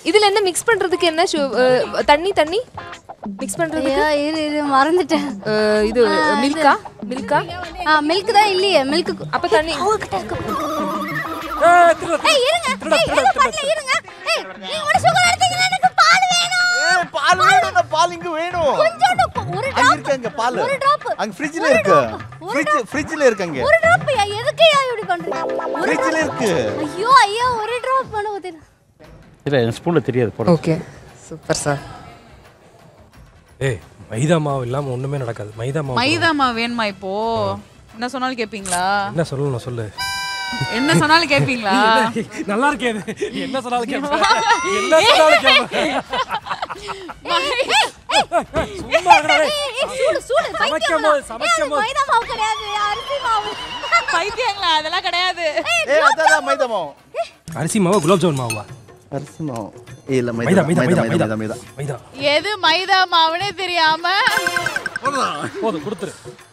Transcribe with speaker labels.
Speaker 1: இதுல என்ன மிக்ஸ் பண்றதுக்கு என்ன சு- அஹ், தண்ணி தண்ணி மிக்ஸ் பண்றதுக்கு
Speaker 2: ஐயோ, இரு இரு மறந்துட்டேன்
Speaker 1: அஹ், இது மில்கா மில்கா
Speaker 2: ஆ மில்க் தான் இல்லையே மில்க்
Speaker 1: அப்ப தண்ணி
Speaker 3: ஏய், திருட, திருட.
Speaker 2: ஏய் இருங்க ஏய் எதுவும் பண்ணல இருங்க ஏய் நீங்க ஒரு சுகர் எடுத்தீங்கன்னா எனக்கு பால் வேணும்
Speaker 4: ஏய், பால் வேணும் இந்த பால் இங்க வேணும்
Speaker 2: கொஞ்சோண்டு கொ- ஒரு
Speaker 4: அங்க
Speaker 2: drop
Speaker 4: இருக்கு அங்க பால்
Speaker 2: ஒரு drop
Speaker 4: அங்க ஃப்ரிட்ஜ்ல
Speaker 2: ஒரு
Speaker 4: இருக்கு
Speaker 2: drop. ஒரு
Speaker 4: ஃப்ரிட்ஜ்
Speaker 2: drop.
Speaker 4: ஃப்ரிட்ஜ்ல இருக்கு அங்க
Speaker 2: ஒரு drop யா எதுக்கு யா இப்படி பண்றீங்க ஒரு
Speaker 4: ஃப்ரிட்ஜ்ல இருக்கு
Speaker 2: ஐயோ ஐயோ ஒரு drop பண்ண ஊத்திரு
Speaker 5: இல்லை என் ஸ்பூனில் தெரியாது போட
Speaker 1: ஓகே சூப்பர் சார்
Speaker 3: ஏய் மைதா மாவு இல்லாம ஒண்ணுமே நடக்காது மைதா மாவு
Speaker 6: மைதா மாவு வேணுமா இப்போ என்ன சொன்னாலும் கேப்பீங்களா
Speaker 3: என்ன சொல்லணும் சொல்லு
Speaker 6: என்ன சொன்னாலும் கேப்பீங்களா
Speaker 3: நல்லா இருக்கே இது. என்ன சொன்னாலும் கேட்பேன் என்ன சொன்னாலும் கேட்பேன் சும்மா இருடா, டேய்.
Speaker 2: ஏய் சூடு சூடு
Speaker 3: சமைக்கும்
Speaker 2: பைத்தியம்
Speaker 3: போது,
Speaker 2: தான்.
Speaker 3: சமைக்கும்
Speaker 2: ஏய், அது
Speaker 3: போது.
Speaker 2: மைதா மாவு கிடையாது அரிசி மாவு
Speaker 6: பைத்தியங்களா அதெல்லாம் கிடையாது
Speaker 4: ஏய் அதான் மைதா மாவு
Speaker 3: அரிசி மாவு குலாப் ஜாமுன் மாவா
Speaker 4: அரிசி மாவு ஏய், இல்ல
Speaker 3: மைதா
Speaker 4: மைதா
Speaker 3: மைதா
Speaker 4: மைதா
Speaker 3: மைதா
Speaker 4: மைதா
Speaker 3: மைதா
Speaker 4: மைதா
Speaker 3: மைதா
Speaker 6: எது மைதா மாவுனே தெரியாம
Speaker 3: போதும் கொடுத்துரு